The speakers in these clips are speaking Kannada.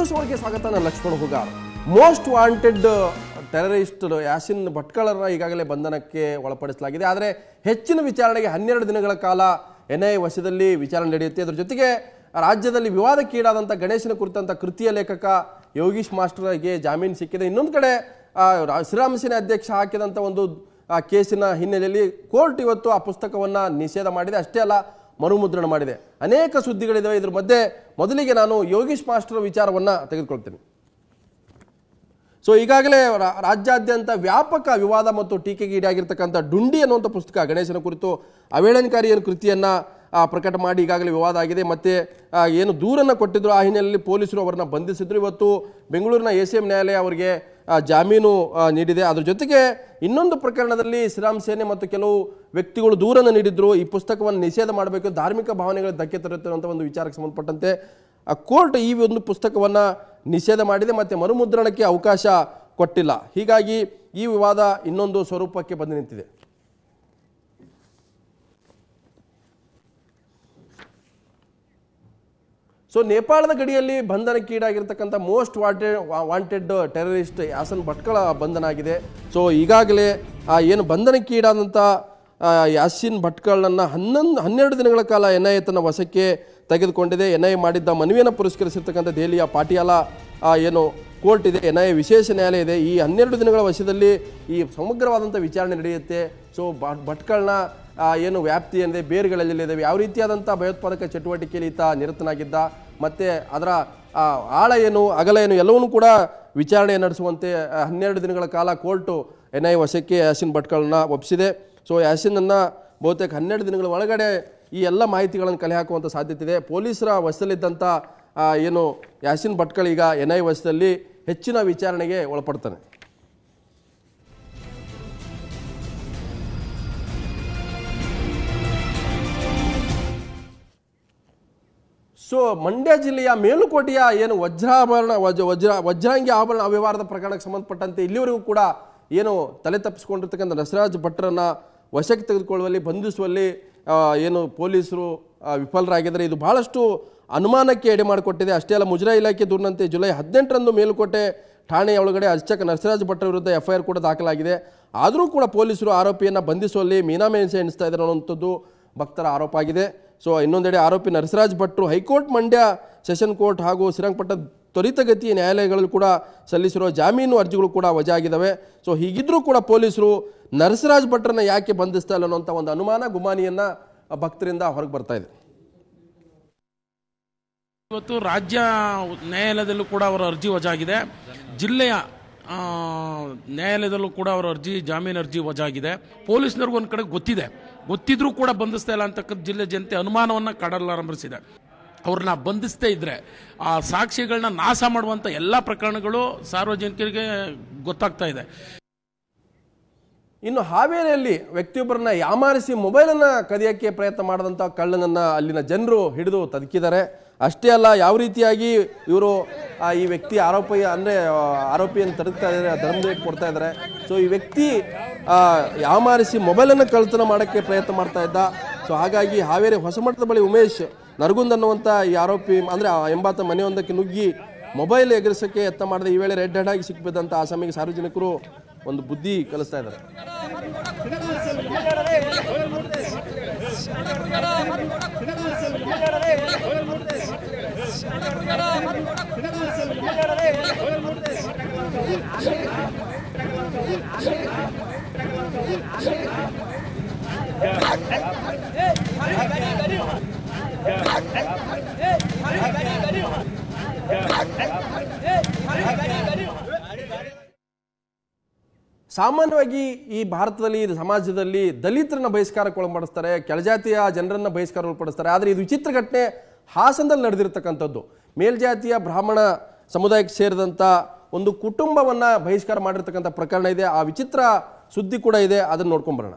ನ್ಯೂಸ್ ಒಳಗೆ ಸ್ವಾಗತ ನಾನು Lakshman Hugar most wanted terrorist Yasin ಭಟ್ಕಳರನ್ನ ಈಗಾಗಲೇ ಬಂಧನಕ್ಕೆ ಒಳಪಡಿಸಲಾಗಿದೆ ಆದರೆ ಹೆಚ್ಚಿನ ವಿಚಾರಣೆಗೆ ಹನ್ನೆರಡು ದಿನಗಳ ಕಾಲ ಎನ್ಐಎ ವಶದಲ್ಲಿ ವಿಚಾರಣೆ ನಡೆಯುತ್ತೆ ಅದರ ಜೊತೆಗೆ ರಾಜ್ಯದಲ್ಲಿ ವಿವಾದಕ್ಕೀಡಾದಂಥ ಗಣೇಶನ ಕುರಿತಂತ ಕೃತಿಯ ಲೇಖಕ ಯೋಗೀಶ್ ಮಾಸ್ಟರ್ಗೆ ಜಾಮೀನು ಸಿಕ್ಕಿದೆ ಇನ್ನೊಂದು ಕಡೆ ಆ, ರಾ- ಶ್ರೀರಾಮ ಸೇನೆ ಅಧ್ಯಕ್ಷ ಹಾಕಿದಂಥ ಒಂದು ಆ, ಕೇಸಿನ ಹಿನ್ನೆಲೆಯಲ್ಲಿ ಕೋರ್ಟ್ ಇವತ್ತು ಆ ಪುಸ್ತಕವನ್ನು ನಿಷೇಧ ಮಾಡಿದೆ ಅಷ್ಟೇ ಅಲ್ಲ ಮರುಮುದ್ರಣ ಮಾಡಿದೆ ಅನೇಕ ಸುದ್ದಿಗಳಿದ್ದಾವೆ ಇದ್ರ ಮಧ್ಯೆ ಮೊದಲಿಗೆ ನಾನು ಯೋಗೀಶ್ ಮಾಸ್ಟರ್ ವಿಚಾರವನ್ನು ತೆಗೆದುಕೊಳ್ತೇನೆ ಸೊ ಈಗಾಗಲೇ ರಾ- ರಾಜ್ಯಾದ್ಯಂತ ವ್ಯಾಪಕ ವಿವಾದ ಮತ್ತು ಟೀಕೆಗೆ ಈಡಾಗಿರ್ತಕ್ಕಂಥ ಡುಂಡಿ ಅನ್ನುವಂಥ ಪುಸ್ತಕ ಗಣೇಶನ ಕುರಿತು ಅವೇಳನಕಾರಿ ಏನು ಕೃತಿಯನ್ನ ಆ, ಪ್ರಕಟ ಮಾಡಿ ಈಗಾಗಲೇ ವಿವಾದ ಆಗಿದೆ ಮತ್ತೆ ಆ, ಏನು ದೂರನ್ನು ಕೊಟ್ಟಿದ್ರು ಆ ಹಿನ್ನೆಲೆಯಲ್ಲಿ ಪೊಲೀಸರು ಅವರನ್ನ ಬಂಧಿಸಿದ್ರು ಇವತ್ತು ಬೆಂಗಳೂರಿನ ಎ ಸಿ ಎಂ ನ್ಯಾಯಾಲಯ ಅವರಿಗೆ ಆ, ಜಾಮೀನು ಆ, ನೀಡಿದೆ ಅದ್ರ ಜೊತೆಗೆ ಇನ್ನೊಂದು ಪ್ರಕರಣದಲ್ಲಿ ಶ್ರೀರಾಮ್ ಸೇನೆ ಮತ್ತು ಕೆಲವು ವ್ಯಕ್ತಿಗಳು ದೂರನ್ನು ನೀಡಿದ್ರು ಈ ಪುಸ್ತಕವನ್ನು ನಿಷೇಧ ಮಾಡಬೇಕು ಧಾರ್ಮಿಕ ಭಾವನೆಗಳಿಗೆ ಧಕ್ಕೆ ತರುತ್ತೆ ಅಂತ ಒಂದು ವಿಚಾರಕ್ಕೆ ಸಂಬಂಧಪಟ್ಟಂತೆ ಆ ಕೋರ್ಟ್ ಈ ಒಂದು ಪುಸ್ತಕವನ್ನು ನಿಷೇಧ ಮಾಡಿದೆ ಮತ್ತು ಮರುಮುದ್ರಣಕ್ಕೆ ಅವಕಾಶ ಕೊಟ್ಟಿಲ್ಲ ಹೀಗಾಗಿ ಈ ವಿವಾದ ಇನ್ನೊಂದು ಸ್ವರೂಪಕ್ಕೆ ಬಂದು ನಿಂತಿದೆ ಸೊ ನೇಪಾಳದ ಗಡಿಯಲ್ಲಿ ಬಂಧನಕ್ಕೀಡಾಗಿರ್ತಕ್ಕಂಥ most wanted wanted terrorist Yasin Bhatkal ಬಂಧನ ಆಗಿದೆ ಸೊ ಈಗಾಗಲೇ ಆ ಏನು ಬಂಧನಕ್ಕೀಡಾದಂಥ ಆ, ಯಾಸಿನ್ ಭಟ್ಕಳನ್ನು ಹನ್ನೊಂದು ಹನ್ನೆರಡು ದಿನಗಳ ಕಾಲ ಎನ್ ಐ ಎ ತನ್ನ ವಶಕ್ಕೆ ತೆಗೆದುಕೊಂಡಿದೆ ಎನ್ ಐ ಎ ಮಾಡಿದ್ದ ಮನವಿಯನ್ನು ಪುರಸ್ಕರಿಸಿರ್ತಕ್ಕಂಥ ದೆಹಲಿಯ ಪಾಟಿಯಾಲ ಆ, ಏನು ಕೋರ್ಟ್ ಇದೆ ಎನ್ ಐ ಎ ವಿಶೇಷ ನ್ಯಾಯಾಲಯ ಇದೆ ಈ ಹನ್ನೆರಡು ದಿನಗಳ ವಶದಲ್ಲಿ ಈ ಸಮಗ್ರವಾದಂಥ ವಿಚಾರಣೆ ನಡೆಯುತ್ತೆ ಸೊ ಭಟ್ಕಳ್ನ ಆ, ಏನು ವ್ಯಾಪ್ತಿ ಏನಿದೆ ಬೇರುಗಳಲ್ಲಿದ್ದಾವೆ ಯಾವ ರೀತಿಯಾದಂಥ ಭಯೋತ್ಪಾದಕ ಚಟುವಟಿಕೆಯಲ್ಲಿ ಈತ ನಿರತನಾಗಿದ್ದ ಮತ್ತು ಅದರ ಆ, ಆಳ ಏನು ಅಗಲ ಏನು ಎಲ್ಲವನ್ನೂ ಕೂಡ ವಿಚಾರಣೆ ನಡೆಸುವಂತೆ ಆ, ಹನ್ನೆರಡು ದಿನಗಳ ಕಾಲ ಕೋರ್ಟು ಎನ್ ಐ ವಶಕ್ಕೆ ಯಾಸಿನ್ ಭಟ್ಕಳನ್ನ ಒಪ್ಪಿಸಿದೆ ಸೊ ಯಾಸಿನನ್ನು ಬಹುತೇಕ ಹನ್ನೆರಡು ದಿನಗಳ ಒಳಗಡೆ ಈ ಎಲ್ಲ ಮಾಹಿತಿಗಳನ್ನು ಕಲೆ ಹಾಕುವಂಥ ಸಾಧ್ಯತೆ ಇದೆ ಪೊಲೀಸರ ವಶದಲ್ಲಿದ್ದಂಥ ಆ, ಏನು ಯಾಸಿನ್ ಭಟ್ಕಳ್ ಈಗ ಎನ್ ಐ ವಶದಲ್ಲಿ ಹೆಚ್ಚಿನ ವಿಚಾರಣೆಗೆ ಒಳಪಡ್ತಾನೆ ಸೊ ಮಂಡ್ಯ ಜಿಲ್ಲೆಯ ಮೇಲುಕೋಟೆಯ ಏನು ವಜ್ರಾಭರಣ ವಜ್ರ ವಜ್ರ ವಜ್ರಾಂಗಿ ಆಭರಣ ಅವ್ಯವಹಾರದ ಪ್ರಕರಣಕ್ಕೆ ಸಂಬಂಧಪಟ್ಟಂತೆ ಇಲ್ಲಿವರೆಗೂ ಕೂಡ ಏನು ತಲೆ ತಪ್ಪಿಸ್ಕೊಂಡಿರ್ತಕ್ಕಂಥ ನಸರಾಜ್ ಭಟ್ರನ್ನ ವಶಕ್ಕೆ ತೆಗೆದುಕೊಳ್ಳುವಲ್ಲಿ ಬಂಧಿಸುವಲ್ಲಿ ಆ, ಏನು ಪೊಲೀಸರು ಆ, ವಿಫಲರಾಗಿದ್ದಾರೆ ಇದು ಬಹಳಷ್ಟು ಅನುಮಾನಕ್ಕೆ ಎಡೆ ಮಾಡಿಕೊಟ್ಟಿದೆ ಅಷ್ಟೇ ಅಲ್ಲ ಮುಜರಾಯಿ ಇಲಾಖೆ ದೂರಿನಂತೆ ಜುಲೈ ಹದಿನೆಂಟರಂದು ಮೇಲುಕೋಟೆ ಠಾಣೆಯ ಒಳಗಡೆ ಅರ್ಚಕ ನರಸರಾಜ್ ಭಟ್ರ ವಿರುದ್ಧ ಎಫ್ಐಆರ್ ಕೂಡ ದಾಖಲಾಗಿದೆ ಆದರೂ ಕೂಡ ಪೊಲೀಸರು ಆರೋಪಿಯನ್ನು ಬಂಧಿಸುವಲ್ಲಿ ಮೀನಾಮೇನ್ಸೆ ಎಣಿಸ್ತಾ ಇದ್ದಾರೆ ಅನ್ನುವಂಥದ್ದು ಭಕ್ತರ ಆರೋಪ ಆಗಿದೆ ಸೊ ಇನ್ನೊಂದೆಡೆ ಆರೋಪಿ ನರಸರಾಜ್ ಭಟ್ರು ಹೈಕೋರ್ಟ್ ಮಂಡ್ಯ ಸೆಷನ್ ಕೋರ್ಟ್ ಹಾಗೂ ಶ್ರೀರಂಗಪಟ್ಟ ತ್ವರಿತಗತಿ ನ್ಯಾಯಾಲಯಗಳಲ್ಲಿ ಕೂಡ ಸಲ್ಲಿಸಿರುವ ಜಾಮೀನು ಅರ್ಜಿಗಳು ಕೂಡ ವಜಾ ಆಗಿದ್ದಾವೆ ಸೊ ಹೀಗಿದ್ರೂ ಕೂಡ ಪೊಲೀಸರು ನರಸರಾಜ್ ಭಟ್ರನ್ನ ಯಾಕೆ ಬಂಧಿಸ್ತಾ ಇಲ್ಲ ಅನ್ನೋಂಥ ಒಂದು ಅನುಮಾನ ಗುಮಾನಿಯನ್ನ ಭಕ್ತರಿಂದ ಹೊರಗೆ ಬರ್ತಾ ಇದೆ ಇವತ್ತು ರಾಜ್ಯ ನ್ಯಾಯಾಲಯದಲ್ಲೂ ಕೂಡ ಅವರ ಅರ್ಜಿ ವಜಾಗಿದೆ ಜಿಲ್ಲೆಯ ಆ, ನ್ಯಾಯಾಲಯದಲ್ಲೂ ಕೂಡ ಅವರ ಅರ್ಜಿ ಜಾಮೀನು ಅರ್ಜಿ ವಜಾಗಿದೆ ಪೊಲೀಸ್ನವ್ರಿಗೆ ಒಂದು ಕಡೆ ಗೊತ್ತಿದೆ ಗೊತ್ತಿದ್ರೂ ಕೂಡ ಬಂಧಿಸ್ತಾ ಇಲ್ಲ ಅಂತಕ್ಕಂಥ ಜಿಲ್ಲೆ ಜನತೆ ಅನುಮಾನವನ್ನು ಕಾಡಲಾರಂಭಿಸಿದೆ ಅವ್ರನ್ನ ಬಂಧಿಸ್ತೇ ಇದ್ರೆ ಆ ಸಾಕ್ಷಿಗಳನ್ನ ನಾಶ ಮಾಡುವಂಥ ಎಲ್ಲ ಪ್ರಕರಣಗಳು ಸಾರ್ವಜನಿಕರಿಗೆ ಗೊತ್ತಾಗ್ತಾ ಇದೆ ಇನ್ನು ಹಾವೇರಿಯಲ್ಲಿ ವ್ಯಕ್ತಿಯೊಬ್ಬರನ್ನ ಯಾಮಾರಿಸಿ ಮೊಬೈಲನ್ನು ಕದಿಯೋಕ್ಕೆ ಪ್ರಯತ್ನ ಮಾಡಿದಂಥ ಕಳ್ಳನನ್ನ ಅಲ್ಲಿನ ಜನರು ಹಿಡಿದು ತದಕಿದ್ದಾರೆ ಅಷ್ಟೇ ಅಲ್ಲ ಯಾವ ರೀತಿಯಾಗಿ ಇವರು ಈ ವ್ಯಕ್ತಿ ಆರೋಪಿ ಅಂದರೆ ಆರೋಪಿಯನ್ನು ತಡಕ್ತಾ ಇದ್ದಾರೆ ಧರ್ಮದೇಟ್ ಕೊಡ್ತಾ ಇದ್ದಾರೆ ಸೊ ಈ ವ್ಯಕ್ತಿ ಆ, ಯಾಮಾರಿಸಿ ಮೊಬೈಲನ್ನು ಕಳ್ತನ ಮಾಡೋಕ್ಕೆ ಪ್ರಯತ್ನ ಮಾಡ್ತಾ ಇದ್ದ ಸೊ ಹಾಗಾಗಿ ಹಾವೇರಿ ಹೊಸಮಠದ ಬಳಿ ಉಮೇಶ್ ನರಗುಂದ್ ಅನ್ನುವಂಥ ಈ ಆರೋಪಿ ಅಂದರೆ ಎಂಬಾತ ಮನೆಯೊಂದಕ್ಕೆ ನುಗ್ಗಿ ಮೊಬೈಲ್ ಎಗರಿಸೋಕ್ಕೆ ಯತ್ನ ಮಾಡಿದ ಈ ವೇಳೆ ರೆಡ್ ಹೆಡ್ ಆಗಿ ಸಿಕ್ಬಿದ್ದಂಥ ಆ ಸಮಯಕ್ಕೆ ಸಾರ್ವಜನಿಕರು ಒಂದು ಬುದ್ಧಿ ಕಲಿಸ್ತಾ ಇದ್ದಾರೆ ಸಾಮಾನ್ಯವಾಗಿ ಈ ಭಾರತದಲ್ಲಿ ಈ ಸಮಾಜದಲ್ಲಿ ದಲಿತರನ್ನ ಬಹಿಷ್ಕಾರಕ್ಕೆ ಒಳಪಡಿಸ್ತಾರೆ ಕೆಳಜಾತಿಯ ಜನರನ್ನ ಬಹಿಷ್ಕಾರ ಒಳಪಡಿಸ್ತಾರೆ ಆದರೆ ಇದು ವಿಚಿತ್ರ ಘಟನೆ ಹಾಸನದಲ್ಲಿ ನಡೆದಿರ್ತಕ್ಕಂಥದ್ದು ಮೇಲ್ಜಾತಿಯ ಬ್ರಾಹ್ಮಣ ಸಮುದಾಯಕ್ಕೆ ಸೇರಿದಂಥ ಒಂದು ಕುಟುಂಬವನ್ನ ಬಹಿಷ್ಕಾರ ಮಾಡಿರ್ತಕ್ಕಂಥ ಪ್ರಕರಣ ಇದೆ ಆ ವಿಚಿತ್ರ ಸುದ್ದಿ ಕೂಡ ಇದೆ ಅದನ್ನು ನೋಡ್ಕೊಂಬರೋಣ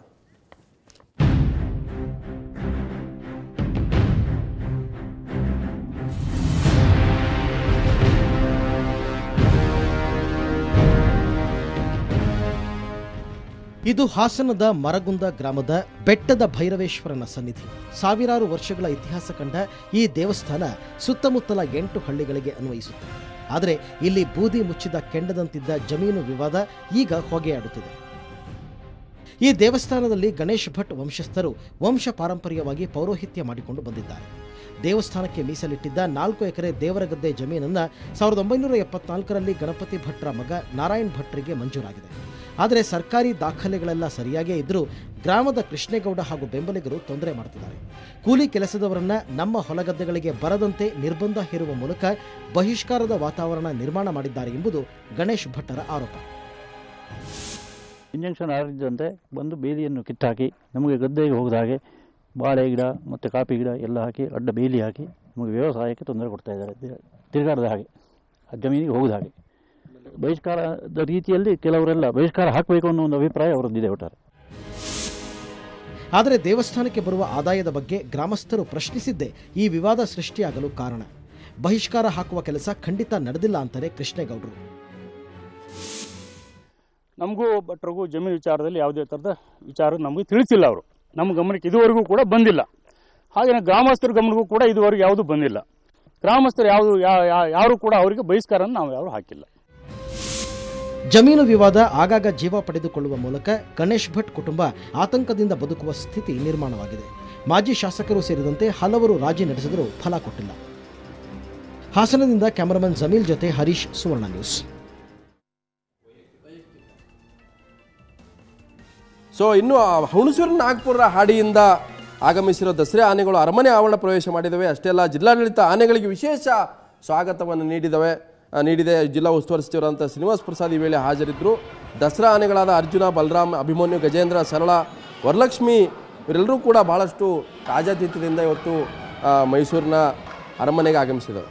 ಇದು ಹಾಸನದ ಮರಗುಂದ ಗ್ರಾಮದ ಬೆಟ್ಟದ ಭೈರವೇಶ್ವರನ ಸನ್ನಿಧಿ ಸಾವಿರಾರು ವರ್ಷಗಳ ಇತಿಹಾಸ ಕಂಡ ಈ ದೇವಸ್ಥಾನ ಸುತ್ತಮುತ್ತಲ ಎಂಟು ಹಳ್ಳಿಗಳಿಗೆ ಅನ್ವಯಿಸುತ್ತೆ ಆದರೆ ಇಲ್ಲಿ ಬೂದಿ ಮುಚ್ಚಿದ ಕೆಂಡದಂತಿದ್ದ ಜಮೀನು ವಿವಾದ ಈಗ ಹೊಗೆಯಾಡುತ್ತಿದೆ ಈ ದೇವಸ್ಥಾನದಲ್ಲಿ ಗಣೇಶ್ ಭಟ್ ವಂಶಸ್ಥರು ವಂಶ ಪಾರಂಪರ್ಯವಾಗಿ ಪೌರೋಹಿತ್ಯ ಮಾಡಿಕೊಂಡು ಬಂದಿದ್ದಾರೆ ದೇವಸ್ಥಾನಕ್ಕೆ ಮೀಸಲಿಟ್ಟಿದ್ದ ನಾಲ್ಕು ಎಕರೆ ದೇವರಗದ್ದೆ ಜಮೀನನ್ನ ಸಾವಿರದ ಒಂಬೈನೂರ ಎಪ್ಪತ್ನಾಲ್ಕರಲ್ಲಿ ಗಣಪತಿ ಭಟ್ರ ಮಗ ನಾರಾಯಣ್ ಭಟ್ರಿಗೆ ಮಂಜೂರಾಗಿದೆ ಆದರೆ ಸರ್ಕಾರಿ ದಾಖಲೆಗಳೆಲ್ಲ ಸರಿಯಾಗೇ ಇದ್ದರೂ ಗ್ರಾಮದ ಕೃಷ್ಣೇಗೌಡ ಹಾಗೂ ಬೆಂಬಲಿಗರು ತೊಂದರೆ ಮಾಡ್ತಿದ್ದಾರೆ ಕೂಲಿ ಕೆಲಸದವರನ್ನ ನಮ್ಮ ಹೊಲಗದ್ದೆಗಳಿಗೆ ಬರದಂತೆ ನಿರ್ಬಂಧ ಹೇರುವ ಮೂಲಕ ಬಹಿಷ್ಕಾರದ ವಾತಾವರಣ ನಿರ್ಮಾಣ ಮಾಡಿದ್ದಾರೆ ಎಂಬುದು ಗಣೇಶ್ ಭಟ್ಟರ ಆರೋಪ ಇಂಜೆಕ್ಷನ್ ಹಾಕಿದಂತೆ ಬಂದು ಬೇಲಿಯನ್ನು ಕಿತ್ತಾಕಿ ನಮಗೆ ಗದ್ದೆಗೆ ಹೋಗದ ಹಾಗೆ ಬಾಳೆ ಗಿಡ ಮತ್ತು ಕಾಫಿ ಗಿಡ ಎಲ್ಲ ಹಾಕಿ ಅಡ್ಡ ಬೇಲಿ ಹಾಕಿ ನಮಗೆ ವ್ಯವಸಾಯಕ್ಕೆ ತೊಂದರೆ ಕೊಡ್ತಾ ಇದ್ದಾರೆ ತಿ- ತಿರುಗಾಡದ ಹಾಗೆ ಆ ಜಮೀನಿಗೆ ಹೋಗದ ಹಾಗೆ ಬಹಿಷ್ಕಾರದ ರೀತಿಯಲ್ಲಿ ಕೆಲವರೆಲ್ಲ ಬಹಿಷ್ಕಾರ ಹಾಕಬೇಕು ಅನ್ನೋ ಒಂದು ಅಭಿಪ್ರಾಯ ಅವರದ್ದಿದೆ ಒಟ್ಟಾರೆ ಆದರೆ ದೇವಸ್ಥಾನಕ್ಕೆ ಬರುವ ಆದಾಯದ ಬಗ್ಗೆ ಗ್ರಾಮಸ್ಥರು ಪ್ರಶ್ನಿಸಿದ್ದೇ ಈ ವಿವಾದ ಸೃಷ್ಟಿಯಾಗಲು ಕಾರಣ ಬಹಿಷ್ಕಾರ ಹಾಕುವ ಕೆಲಸ ಖಂಡಿತ ನಡೆದಿಲ್ಲ ಅಂತಾರೆ ಕೃಷ್ಣೇಗೌಡರು ನಮಗೂ ಭಟ್ರಿಗೂ ಜಮೀನು ವಿಚಾರದಲ್ಲಿ ಯಾವುದೇ ಥರದ ವಿಚಾರ ನಮಗೆ ತಿಳಿಸಿಲ್ಲ ಅವರು ನಮ್ಮ ಗಮನಕ್ಕೆ ಇದುವರೆಗೂ ಕೂಡ ಬಂದಿಲ್ಲ ಹಾಗೆಯೇ ಗ್ರಾಮಸ್ಥರ ಗಮನಕ್ಕೂ ಕೂಡ ಇದುವರೆಗೂ ಯಾವುದೂ ಬಂದಿಲ್ಲ ಗ್ರಾಮಸ್ಥರು ಯಾವುದು ಯಾರು ಕೂಡ ಅವರಿಗೆ ಬಹಿಷ್ಕಾರ ನಾವು ಯಾರು ಹಾಕಿಲ್ಲ ಜಮೀನು ವಿವಾದ ಆಗಾಗ ಜೀವ ಪಡೆದುಕೊಳ್ಳುವ ಮೂಲಕ ಗಣೇಶ್ ಭಟ್ ಕುಟುಂಬ ಆತಂಕದಿಂದ ಬದುಕುವ ಸ್ಥಿತಿ ನಿರ್ಮಾಣವಾಗಿದೆ ಮಾಜಿ ಶಾಸಕರು ಸೇರಿದಂತೆ ಹಲವರು ರಾಜಿ ನಡೆಸಿದರೂ ಫಲ ಕೊಟ್ಟಿಲ್ಲ ಹಾಸನದಿಂದ ಕ್ಯಾಮರಾಮನ್ ಜಮೀಲ್ ಜೊತೆ ಹರೀಶ್ ಸುವರ್ಣ ನ್ಯೂಸ್ ಸೊ ಇನ್ನು ಆ ಹುಣಸೂರು ನಾಗ್ಪುರ ಹಾಡಿಯಿಂದ ಆಗಮಿಸಿರೋ ದಸರೆ ಆನೆಗಳು ಅರಮನೆ ಆವರಣ ಪ್ರವೇಶ ಮಾಡಿದವೆ ಅಷ್ಟೇ ಅಲ್ಲ ಜಿಲ್ಲಾಡಳಿತ ಆನೆಗಳಿಗೆ ವಿಶೇಷ ಸ್ವಾಗತವನ್ನು ನೀಡಿದವೆ ಆ, ನೀಡಿದೆ ಜಿಲ್ಲಾ ಉಸ್ತುವಾರಿ ಸಚಿವರಾದಂಥ ಶ್ರೀನಿವಾಸ್ ಪ್ರಸಾದ್ ಈ ವೇಳೆ ಹಾಜರಿದ್ದರು ದಸರಾ ಆನೆಗಳಾದ ಅರ್ಜುನ ಬಲರಾಮ್ ಅಭಿಮನ್ಯು ಗಜೇಂದ್ರ ಸರಳ ವರಲಕ್ಷ್ಮಿ ಇವರೆಲ್ಲರೂ ಕೂಡ ಬಹಳಷ್ಟು ರಾಜಾತೀತ್ಯದಿಂದ ಇವತ್ತು ಆ, ಮೈಸೂರಿನ ಅರಮನೆಗೆ ಆಗಮಿಸಿದವು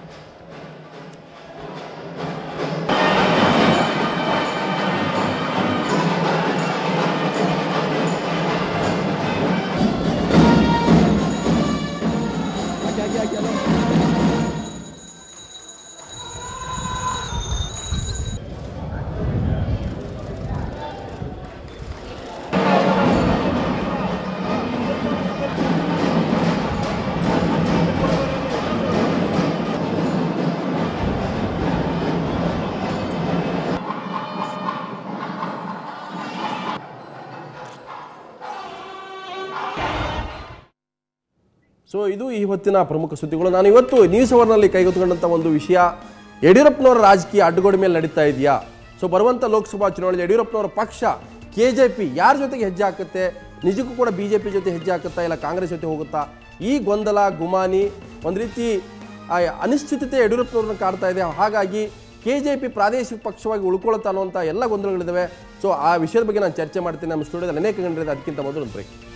ಸೊ ಇದು ಈ ಹೊತ್ತಿನ ಪ್ರಮುಖ ಸುದ್ದಿಗಳು ನಾನು ಇವತ್ತು ನ್ಯೂಸ್ ಅವರ್ನಲ್ಲಿ ಕೈಗೆತ್ತಿಕೊಂಡಂಥ ಒಂದು ವಿಷಯ ಯಡಿಯೂರಪ್ಪನವರ ರಾಜಕೀಯ ಅಡ್ಡಗೋಡೆ ಮೇಲೆ ನಡೀತಾ ಇದೆಯಾ ಸೊ ಬರುವಂಥ ಲೋಕಸಭಾ ಚುನಾವಣೆಯಲ್ಲಿ ಯಡಿಯೂರಪ್ಪನವರ ಪಕ್ಷ ಕೆ ಜೆ ಪಿ ಯಾರ ಜೊತೆಗೆ ಹೆಜ್ಜೆ ಹಾಕುತ್ತೆ ನಿಜಕ್ಕೂ ಕೂಡ ಬಿ ಜೆ ಪಿ ಜೊತೆ ಹೆಜ್ಜೆ ಹಾಕುತ್ತಾ ಇಲ್ಲ ಕಾಂಗ್ರೆಸ್ ಜೊತೆ ಹೋಗುತ್ತಾ ಈ ಗೊಂದಲ ಗುಮಾನಿ ಒಂದು ರೀತಿ ಆ ಅನಿಶ್ಚಿತತೆ ಯಡಿಯೂರಪ್ಪನವ್ರನ್ನ ಕಾಡ್ತಾ ಇದೆ ಹಾಗಾಗಿ ಕೆ ಜೆ ಪಿ ಪ್ರಾದೇಶಿಕ ಪಕ್ಷವಾಗಿ ಉಳ್ಕೊಳುತ್ತಾ ಅನ್ನುವಂಥ ಎಲ್ಲ ಗೊಂದಲಗಳಿದ್ದಾವೆ ಸೊ ಆ ವಿಷಯದ ಬಗ್ಗೆ ನಾನು ಚರ್ಚೆ ಮಾಡ್ತೀನಿ ನಮ್ಮ ಸ್ಟುಡಿಯೋದಲ್ಲಿ ಅನೇಕ ಗಂಟೆ ಅದಕ್ಕಿಂತ ಮೊದಲು ಒಂದು ಬ್ರೇಕ್